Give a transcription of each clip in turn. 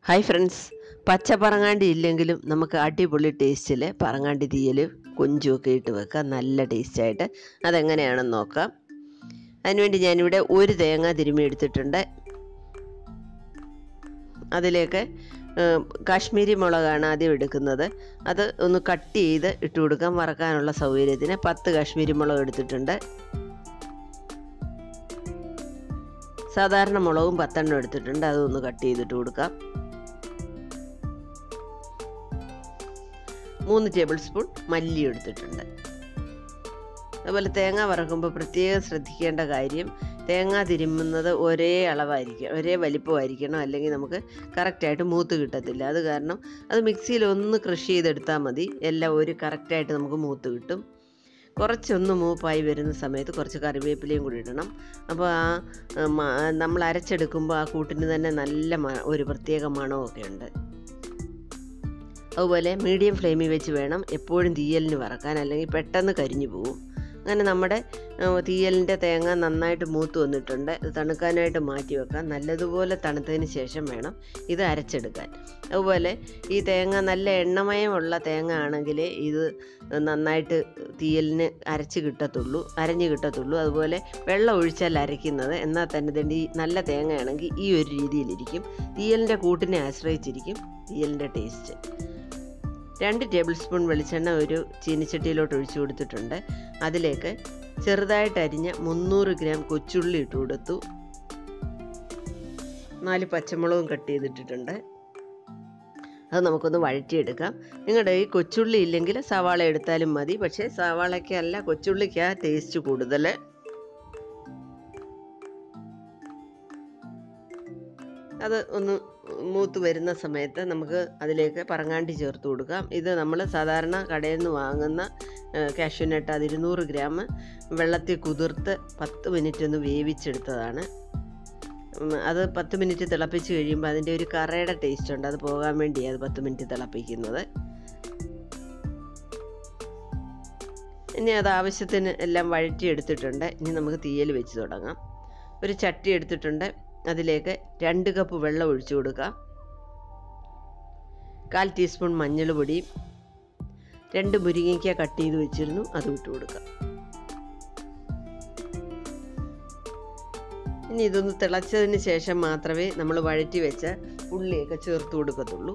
hi friends പച്ച പറങ്ങാണ്ടി ഇല്ലെങ്കിലും നമുക്ക് അടിപൊളി ടേസ്റ്റിൽ പറങ്ങാണ്ടി തീയൽ കൊഞ്ചുമൊക്കെ ഇട്ട് വെക്കാം നല്ല ടേസ്റ്റായിട്ട് അതെങ്ങനെയാണെന്ന് നോക്കാം അതിനുവേണ്ടി ഞാനിവിടെ ഒരു തേങ്ങ തിരുമ്മി എടുത്തിട്ടുണ്ട് അതിലേക്ക് ഏഹ്, കാശ്മീരി മുളകാണ് ആദ്യം എടുക്കുന്നത് അത് ഒന്ന് കട്ട് ചെയ്ത് ഇട്ട് കൊടുക്കാം വറക്കാനുള്ള സൗകര്യത്തിന് പത്ത് കാശ്മീരി മുളക് എടുത്തിട്ടുണ്ട് സാധാരണ മുളകും പത്തെണ്ണം എടുത്തിട്ടുണ്ട് അതൊന്ന് കട്ട് ചെയ്തിട്ട് കൊടുക്കാം മൂന്ന് ടേബിൾ സ്പൂൺ മല്ലി എടുത്തിട്ടുണ്ട് അതുപോലെ തേങ്ങ വറക്കുമ്പോൾ പ്രത്യേകം ശ്രദ്ധിക്കേണ്ട കാര്യം തേങ്ങ തിരുമ്മുന്നത് ഒരേ അളവായിരിക്കും ഒരേ വലിപ്പമായിരിക്കണം അല്ലെങ്കിൽ നമുക്ക് കറക്റ്റായിട്ട് മൂത്ത് കിട്ടത്തില്ല അത് കാരണം അത് മിക്സിയിൽ ഒന്ന് കൃഷി ചെയ്തെടുത്താൽ മതി എല്ലാം ഒരു കറക്റ്റായിട്ട് നമുക്ക് മൂത്ത് കിട്ടും കുറച്ചൊന്ന് മൂപ്പായി വരുന്ന സമയത്ത് കുറച്ച് കറിവേപ്പിലയും കൂടി ഇടണം അപ്പോൾ ആ ആ, മ- നമ്മൾ അരച്ചെടുക്കുമ്പോൾ ആ കൂട്ടിന് തന്നെ നല്ല മ- ഒരു പ്രത്യേക മണമൊക്കെ ഉണ്ട് അതുപോലെ മീഡിയം ഫ്ലെയിമിൽ വെച്ച് വേണം എപ്പോഴും തീയലിന് വറക്കാൻ അല്ലെങ്കിൽ പെട്ടെന്ന് കരിഞ്ഞു പോകും അങ്ങനെ നമ്മുടെ ആ, തീയലിൻ്റെ തേങ്ങ നന്നായിട്ട് മൂത്ത് വന്നിട്ടുണ്ട് ഇത് തണുക്കാനായിട്ട് മാറ്റി വെക്കാം നല്ലതുപോലെ തണുത്തതിന് ശേഷം വേണം ഇത് അരച്ചെടുക്കാൻ അതുപോലെ ഈ തേങ്ങ നല്ല എണ്ണമയമുള്ള തേങ്ങ ആണെങ്കിൽ ഇത് നന്നായിട്ട് തീയലിന് അരച്ച് കിട്ടത്തുള്ളൂ അരഞ്ഞ് കിട്ടത്തുള്ളൂ അതുപോലെ വെള്ളം ഒഴിച്ചാൽ അരയ്ക്കുന്നത് എന്നാൽ തന്നെ ഇതിൻ്റെ ഈ നല്ല തേങ്ങയാണെങ്കിൽ ഈ ഒരു രീതിയിലിരിക്കും തീയലിൻ്റെ കൂട്ടിനെ ആശ്രയിച്ചിരിക്കും തീയലിൻ്റെ ടേസ്റ്റ് രണ്ട് ടേബിൾ സ്പൂൺ വെളിച്ചെണ്ണ ഒരു ചീനിച്ചട്ടിയിലോട്ട് ഒഴിച്ചു കൊടുത്തിട്ടുണ്ട് അതിലേക്ക് ചെറുതായിട്ട് അരിഞ്ഞ മുന്നൂറ് ഗ്രാം കൊച്ചുള്ളി ഇട്ട് കൊടുത്തു നാല് പച്ചമുളകും കട്ട് ചെയ്തിട്ടിട്ടുണ്ട് അത് നമുക്കൊന്ന് വഴറ്റിയെടുക്കാം നിങ്ങളുടെ ഈ കൊച്ചുള്ളി ഇല്ലെങ്കിൽ സവാള എടുത്താലും മതി പക്ഷേ സവാളയ്ക്കല്ല കൊച്ചുള്ളിക്കാ ടേസ്റ്റ് കൂടുതൽ അത് ഒന്ന് മൂത്ത് വരുന്ന സമയത്ത് നമുക്ക് അതിലേക്ക് പറങ്ങാണ്ടി ചേർത്ത് കൊടുക്കാം ഇത് നമ്മൾ സാധാരണ കടയിൽ നിന്ന് വാങ്ങുന്ന കാഷ്യൂനട്ട് അത് ഇരുന്നൂറ് ഗ്രാം വെള്ളത്തിൽ കുതിർത്ത് പത്ത് മിനിറ്റ് ഒന്ന് വേവിച്ചെടുത്തതാണ് ഉം, അത് പത്ത് മിനിറ്റ് തിളപ്പിച്ച് കഴിയുമ്പോൾ അതിൻ്റെ ഒരു കറയുടെ ടേസ്റ്റ് ഉണ്ട് അത് പോകാൻ വേണ്ടിയാണ് അത് പത്ത് മിനിറ്റ് തിളപ്പിക്കുന്നത് ഇനി അത് ആവശ്യത്തിന് എല്ലാം വഴറ്റി എടുത്തിട്ടുണ്ട് ഇനി നമുക്ക് തീയൽ വെച്ച് തുടങ്ങാം ഒരു ചട്ടി എടുത്തിട്ടുണ്ട് അതിലേക്ക് രണ്ട് കപ്പ് വെള്ളം ഒഴിച്ചു കൊടുക്കാം കാൽ ടീസ്പൂൺ മഞ്ഞൾ പൊടിയും രണ്ട് മുരിങ്ങയ്ക്ക കട്ട് ചെയ്ത് വെച്ചിരുന്നു അത് ഇട്ട് കൊടുക്കാം ഇനി ഇതൊന്ന് തിളച്ചതിന് ശേഷം മാത്രമേ നമ്മൾ വഴറ്റി വെച്ച ഉള്ളിയൊക്കെ ചേർത്ത് കൊടുക്കത്തുള്ളൂ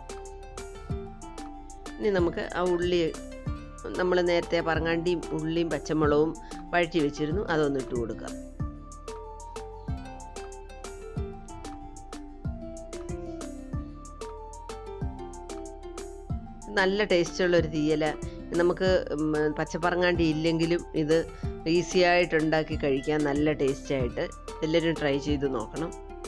ഇനി നമുക്ക് ആ ഉള്ളി നമ്മൾ നേരത്തെ പറങ്ങാണ്ടിയും ഉള്ളിയും പച്ചമുളകും വഴറ്റി വെച്ചിരുന്നു അതൊന്ന് ഇട്ട് കൊടുക്കാം നല്ല ടേസ്റ്റുള്ള ഒരു തീയല നമുക്ക് ഉം, പച്ചപ്പറങ്ങാണ്ടി ഇല്ലെങ്കിലും ഇത് ഈസി ആയിട്ട് ഉണ്ടാക്കി കഴിക്കാൻ നല്ല ടേസ്റ്റായിട്ട് എല്ലാവരും ട്രൈ ചെയ്ത് നോക്കണം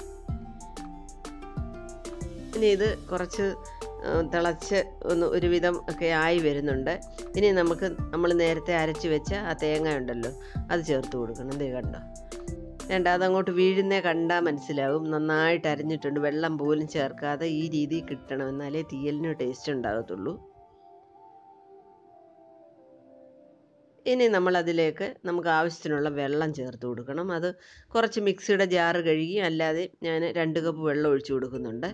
ഇനി ഇത് കുറച്ച് ആ, തിളച്ച് ഒന്ന് ഒരുവിധം ഒക്കെ ആയി വരുന്നുണ്ട് ഇനി നമുക്ക് നമ്മൾ നേരത്തെ അരച്ച് വെച്ച ആ തേങ്ങ ഉണ്ടല്ലോ അത് ചേർത്ത് കൊടുക്കണം ദേ കണ്ടോ വേണ്ട അതങ്ങോട്ട് വീഴുന്നേ കണ്ടാൽ മനസ്സിലാവും നന്നായിട്ട് അരിഞ്ഞിട്ടുണ്ട് വെള്ളം പോലും ചേർക്കാതെ ഈ രീതി കിട്ടണം എന്നാലേ തീയലിന് ടേസ്റ്റ് ഉണ്ടാകത്തുള്ളൂ ഇനി നമ്മൾ അതിലേക്ക് നമുക്ക് ആവശ്യത്തിനുള്ള വെള്ളം ചേർത്ത് കൊടുക്കണം അത് കുറച്ച് മിക്സിയുടെ ജാറ് കഴുകി അല്ലാതെ ഞാൻ രണ്ട് കപ്പ് വെള്ളം ഒഴിച്ചു കൊടുക്കുന്നുണ്ട്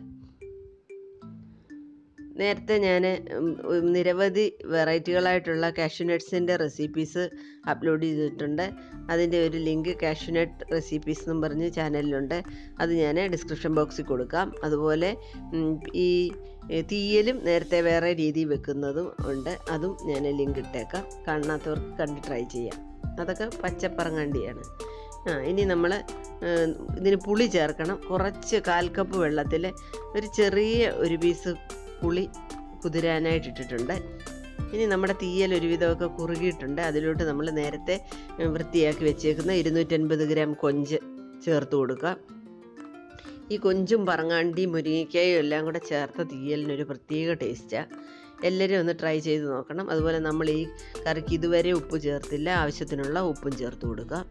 നേരത്തെ ഞാൻ നിരവധി വെറൈറ്റികളായിട്ടുള്ള കാഷ്യൂനട്ട്സിൻ്റെ റെസിപ്പീസ് അപ്ലോഡ് ചെയ്തിട്ടുണ്ട് അതിൻ്റെ ഒരു ലിങ്ക് കാഷ്യൂനട്ട് റെസിപ്പീസ് എന്നും പറഞ്ഞ് ചാനലിലുണ്ട് അത് ഞാൻ ഡിസ്ക്രിപ്ഷൻ ബോക്സിൽ കൊടുക്കാം അതുപോലെ ഉം, ഈ ഈ തീയലും നേരത്തെ വേറെ രീതി വെക്കുന്നതും ഉണ്ട് അതും ഞാൻ ലിങ്ക് ഇട്ടേക്കാം കാണാത്തവർക്ക് കണ്ട് ട്രൈ ചെയ്യാം അതൊക്കെ പച്ചപ്പറങ്ങണ്ടിയാണ് ആ ഇനി നമ്മൾ ഇതിന് പുളി ചേർക്കണം കുറച്ച് കാൽ കപ്പ് വെള്ളത്തിൽ ഒരു ചെറിയ ഒരു പീസ് പുളി കുതിരാനായിട്ട് ഇട്ടിട്ടുണ്ട് ഇനി നമ്മുടെ തീയൽ ഒരുവിധമൊക്കെ കുറുകിയിട്ടുണ്ട് അതിലോട്ട് നമ്മൾ നേരത്തെ ഉം, വൃത്തിയാക്കി വെച്ചേക്കുന്ന ഇരുന്നൂറ്റൻപത് ഗ്രാം കൊഞ്ച് ചേർത്ത് കൊടുക്കാം ഈ കൊഞ്ചും പറങ്ങാണ്ടിയും മുരിങ്ങയ്ക്കായും എല്ലാം കൂടെ ചേർത്ത തീയലിനൊരു പ്രത്യേക ടേസ്റ്റാണ് എല്ലാവരും ഒന്ന് ട്രൈ ചെയ്ത് നോക്കണം അതുപോലെ നമ്മൾ ഈ കറിക്ക് ഇതുവരെ ഉപ്പ് ചേർത്തില്ല ആവശ്യത്തിനുള്ള ഉപ്പും ചേർത്ത് കൊടുക്കാം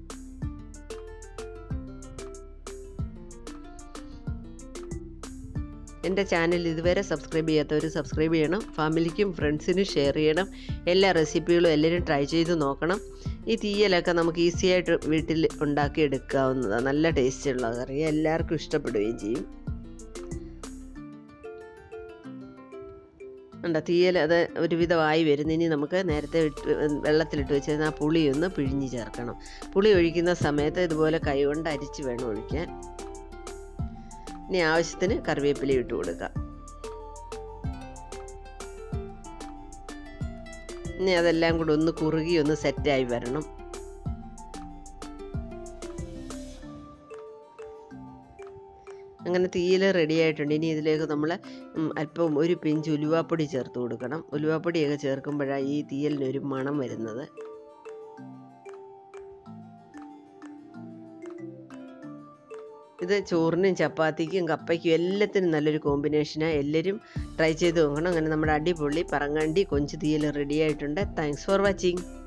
എൻ്റെ ചാനൽ ഇതുവരെ സബ്സ്ക്രൈബ് ചെയ്യാത്തവർ സബ്സ്ക്രൈബ് ചെയ്യണം ഫാമിലിക്കും ഫ്രണ്ട്സിനും ഷെയർ ചെയ്യണം എല്ലാ റെസിപ്പികളും എല്ലാവരും ട്രൈ ചെയ്ത് നോക്കണം ഈ തീയലൊക്കെ നമുക്ക് ഈസി ആയിട്ട് വീട്ടിൽ ഉണ്ടാക്കി എടുക്കാവുന്നതാണ് നല്ല ടേസ്റ്റുള്ള കറി എല്ലാവർക്കും ഇഷ്ടപ്പെടുകയും ചെയ്യും ഉണ്ട് തീയൽ അത് ഒരുവിധമായി വരുന്നു ഇനി നമുക്ക് നേരത്തെ ഇട്ട് വെള്ളത്തിലിട്ട് വെച്ചിരുന്ന ആ പുളി ഒന്ന് പിഴിഞ്ഞ് ചേർക്കണം പുളി ഒഴിക്കുന്ന സമയത്ത് ഇതുപോലെ കൈകൊണ്ട് അരിച്ച് വേണം ഒഴിക്കാൻ ഇനി ആവശ്യത്തിന് കറിവേപ്പില ഇട്ട് കൊടുക്കാം ഇനി അതെല്ലാം കൂടെ ഒന്ന് കുറുകി ഒന്ന് സെറ്റായി വരണം അങ്ങനെ തീയിൽ റെഡി ആയിട്ടുണ്ട് ഇനി ഇതിലേക്ക് നമ്മൾ അല്പം ഒരു പിഞ്ച് ഉലുവാപ്പൊടി ചേർത്ത് കൊടുക്കണം ഉലുവാപ്പൊടിയൊക്കെ ചേർക്കുമ്പോഴാണ് ഈ തീയലിനൊരു മണം വരുന്നത് ഇത് ചോറിനും ചപ്പാത്തിക്കും കപ്പയ്ക്കും എല്ലാത്തിനും നല്ലൊരു കോമ്പിനേഷനാണ് എല്ലാവരും ട്രൈ ചെയ്ത് നോക്കണം അങ്ങനെ നമ്മുടെ അടിപൊളി പറങ്ങാണ്ടി കൊഞ്ച് തീയൽ റെഡി ആയിട്ടുണ്ട് താങ്ക്സ് ഫോർ വാച്ചിങ്